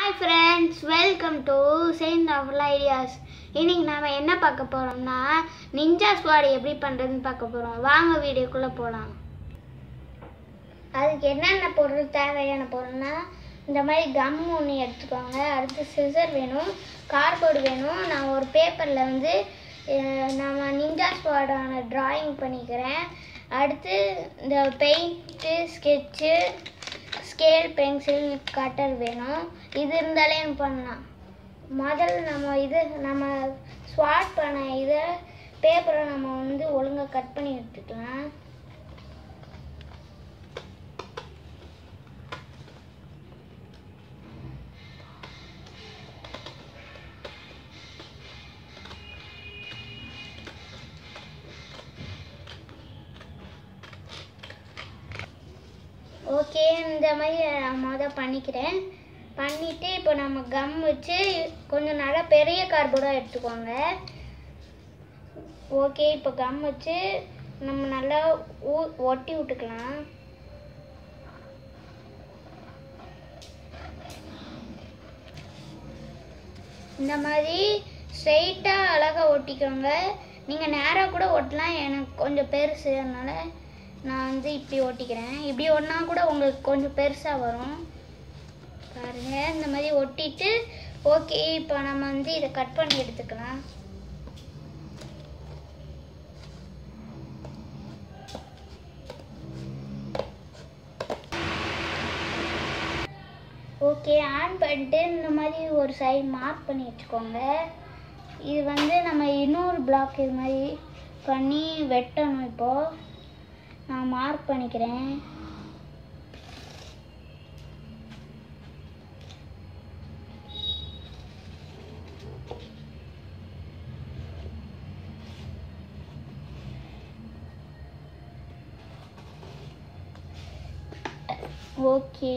hi friends welcome to saint of ideas இன்னைக்கு நாம என்ன பார்க்க போறோம்னா நிஞ்சா ஸ்குவாட் எப்படி பண்றதுன்னு பார்க்க போறோம் வாங்க வீடியோக்குள்ள போலாம் அதுக்கு என்னென்ன பொருள் தேவையான பொருள்னா இந்த மாதிரி கம் ஒன்று எடுத்துக்கோங்க அடுத்து சிசர் வேணும் கார்போர்டு வேணும் நான் ஒரு பேப்பரில் வந்து அஹ், நம்ம நிஞ்சா ஸ்குவாடான டிராயிங் பண்ணிக்கிறேன் அடுத்து இந்த paint sketch scale pencil cutter வேணும் இது இருந்தாலே பண்ணலாம் முதல்ல நம்ம இது நம்ம ஸ்வாட் பண்ண இதை பேப்பரை நம்ம வந்து ஒழுங்காக கட் பண்ணி எடுத்துக்கலாம் ஓகே இந்த மாதிரி நான் மொதல் பண்ணிக்கிறேன் பண்ணிவிட்டு இப்போ நம்ம கம் வச்சு கொஞ்சம் நல்லா பெரிய கார்போர்டாக எடுத்துக்கோங்க ஓகே இப்போ கம் வச்சு நம்ம நல்லா ஊ ஒட்டி விட்டுக்கலாம் இந்த மாதிரி ஸ்ட்ரெயிட்டாக அழகாக ஒட்டிக்கோங்க நீங்கள் நேராக கூட ஒட்டலாம் எனக்கு கொஞ்சம் பெருசு அதனால் நான் வந்து இப்படி ஒட்டிக்கிறேன் இப்படி ஒட்டினா கூட உங்களுக்கு கொஞ்சம் பெருசாக வரும் பாருங்க இந்த மாதிரி ஒட்டிட்டு ஓகே இப்போ நம்ம வந்து இதை கட் பண்ணி எடுத்துக்கலாம் ஓகே ஆன் பண்ணிட்டு இந்த மாதிரி ஒரு சைடு மார்க் பண்ணி வச்சுக்கோங்க இது வந்து நம்ம இன்னொரு பிளாக் இது மாதிரி பண்ணி வெட்டணும் இப்போது நான் மார்க் பண்ணிக்கிறேன் ஓகே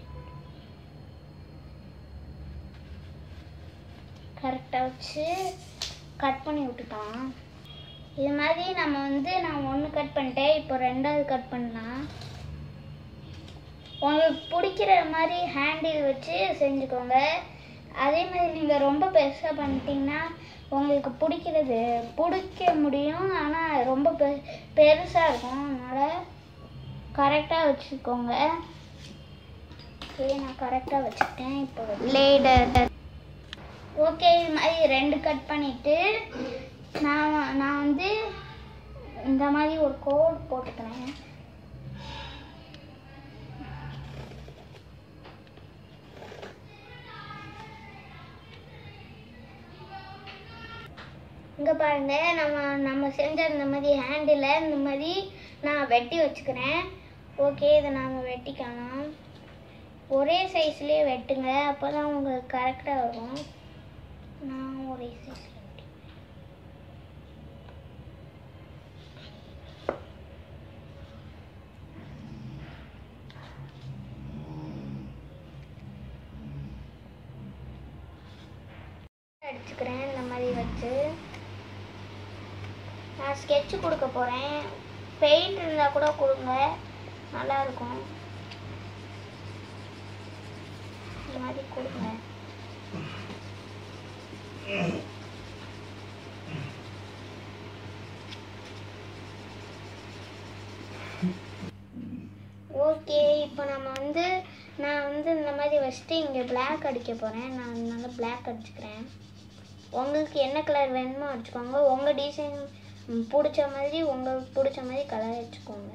கரெக்டாக வச்சு கட் பண்ணி விட்டுட்டான் இது மாதிரி நம்ம வந்து நான் ஒன்று கட் பண்ணிட்டேன் இப்போ ரெண்டாவது கட் பண்ணலாம் உங்களுக்கு பிடிக்கிற மாதிரி ஹேண்டில் வச்சு செஞ்சுக்கோங்க அதே மாதிரி நீங்கள் ரொம்ப பெருசாக பண்ணிட்டீங்கன்னா உங்களுக்கு பிடிக்கிறது பிடிக்க முடியும் ஆனால் ரொம்ப பெ பெருசாக இருக்கும் அதனால் கரெக்டாக வச்சுக்கோங்க ஓகே நான் கரெக்டாக வச்சுட்டேன் இப்போ லேடர் ஓகே இது மாதிரி ரெண்டு கட் பண்ணிவிட்டு நான் நான் வந்து இந்த மாதிரி ஒரு கோட் போட்டுக்கிறேன் இங்கே பாருங்க நம்ம நம்ம செஞ்ச இந்த மாதிரி ஹேண்டில் இந்த மாதிரி நான் வெட்டி வச்சுக்கிறேன் ஓகே இதை நாம் வெட்டிக்கலாம் ஒரே சைஸ்லேயே வெட்டுங்க அப்போ தான் உங்களுக்கு கரெக்டாக வரும் நான் ஒரே சைஸில் வெட்டி அடிச்சுக்கிறேன் இந்த மாதிரி வச்சு நான் ஸ்கெட்ச் கொடுக்க போகிறேன் பெயிண்ட் இருந்தால் கூட கொடுங்க நல்லா இருக்கும் இந்த மாதிரி கொடுங்க ஓகே இப்போ நம்ம வந்து நான் வந்து இந்த மாதிரி வச்சுட்டு இங்கே Black அடிக்க போகிறேன் நான் அதனால Black அடிச்சுக்கிறேன் உங்களுக்கு என்ன கலர் வேணுமோ அடிச்சுக்கோங்க உங்கள் டிசைன் பிடிச்ச மாதிரி உங்களுக்கு பிடிச்ச மாதிரி கலர் வச்சுக்கோங்க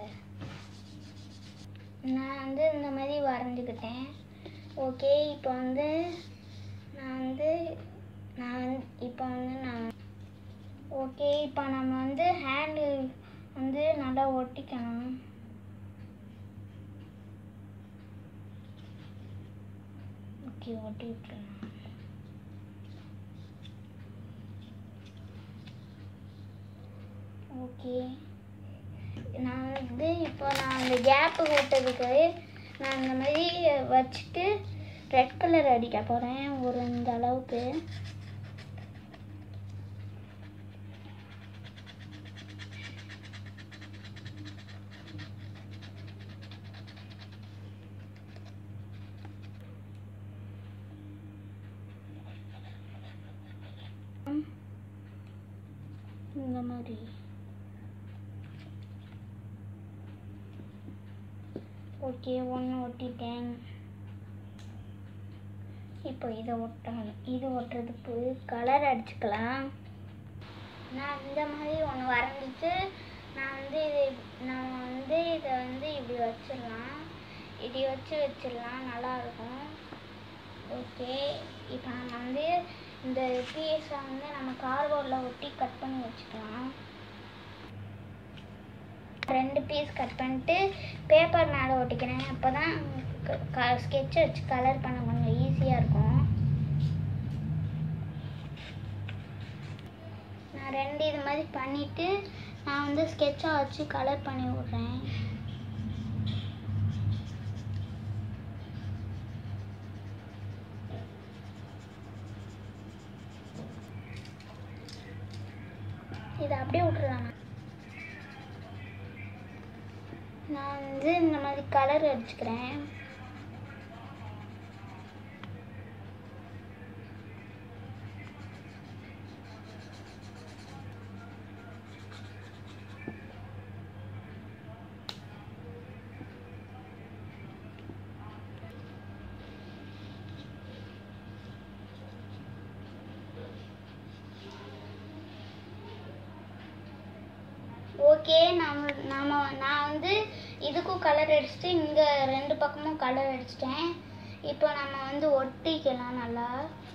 நான் வந்து இந்த மாதிரி வரைஞ்சிக்கிட்டேன் ஓகே இப்போ வந்து நான் வந்து நான் வந்து- இப்போ வந்து நான் ஓகே இப்போ நம்ம வந்து ஹேண்டில் வந்து நல்லா ஒட்டிக்கணும் ஓகே ஒட்டி விட்டுறலாம் ஓகே நான் வந்து இப்போ நான் அந்த கேப்பு விட்டதுக்கு நான் இந்த மாதிரி வச்சுட்டு ரெட் கலர் அடிக்க போகிறேன் ஒரு இந்த அளவுக்கு மாதிரி ஓகே ஒன்று ஒட்டிட்டேன் இப்போ இதை ஒட்டணும் இது ஒட்டுறதுக்கு கலர் அடிச்சுக்கலாம் நான் இந்த மாதிரி ஒன்று வரைஞ்சிட்டு நான் வந்து இது நம்ம வந்து இதை வந்து இப்படி வச்சிடலாம் இப்படி வச்சு வச்சிடலாம் நல்லாயிருக்கும் ஓகே இப்போ நம்ம வந்து இந்த பீஸை வந்து நம்ம கார்போர்டில் ஒட்டி கட் பண்ணி வச்சுக்கலாம் ரெண்டு பீஸ் கட் பண்ணிட்டு பேப்பர் மேலே ஒட்டிக்கிறேன் அப்போ தான் ஸ்கெட்ச் வச்சு கலர் பண்ண கொஞ்சம் ஈஸியாக இருக்கும் நான் ரெண்டு இது மாதிரி பண்ணிவிட்டு நான் வந்து ஸ்கெட்சாக வச்சு கலர் பண்ணி விட்றேன் இதை அப்படியே விட்டுறலாம் நான் வந்து இந்த மாதிரி கலர் அடிச்சுக்கிறேன் ஓகே நம்ம நாம நான் வந்து இதுக்கும் கலர் அடிச்சுட்டு இங்கே ரெண்டு பக்கமும் கலர் அடிச்சிட்டேன் இப்போ நம்ம வந்து ஒட்டிக்கலாம் நல்லா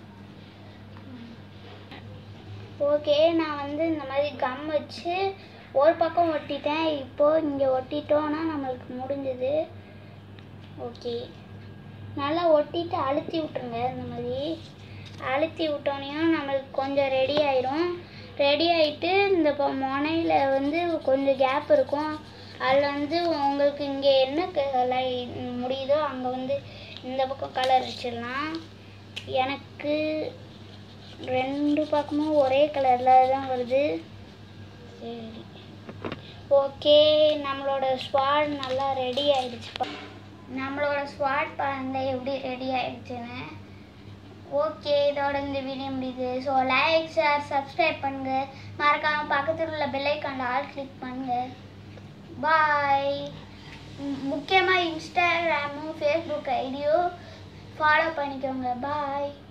ஓகே நான் வந்து இந்த மாதிரி கம் வச்சு ஒரு பக்கம் ஒட்டிட்டேன் இப்போ இங்கே ஒட்டிட்டோன்னா நம்மளுக்கு முடிஞ்சது ஓகே நல்லா ஒட்டிட்டு அழுத்தி விட்டுருங்க இந்த மாதிரி அழுத்தி விட்டோனையும் நம்மளுக்கு கொஞ்சம் ரெடி ஆயிரும் ரெடி ஆயிட்டு இந்த இப்போ முனையில் வந்து கொஞ்சம் கேப் இருக்கும் அதில் வந்து உங்களுக்கு இங்கே என்ன கலை முடியுதோ அங்கே வந்து இந்த பக்கம் கலர் வச்சிடலாம் எனக்கு ரெண்டு பக்கமும் ஒரே கலரில் தான் வருது சரி ஓகே நம்மளோட ஸ்வாட் நல்லா ரெடி ஆயிடுச்சுப்பா நம்மளோட ஸ்வாட் பாருங்க எப்படி ரெடி ஆயிடுச்சுன்னு ஓகே இதோட இந்த வீடியோ முடியுது ஸோ லைக் ஷேர் சப்ஸ்கிரைப் பண்ணுங்க மறக்காம பக்கத்தில் உள்ள பெல்லைக்கான ஆல் கிளிக் பண்ணுங்க பாய் முக்கியமாக இன்ஸ்டாகிராமும் ஃபேஸ்புக் ஐடியும் ஃபாலோ பண்ணிக்கோங்க பாய்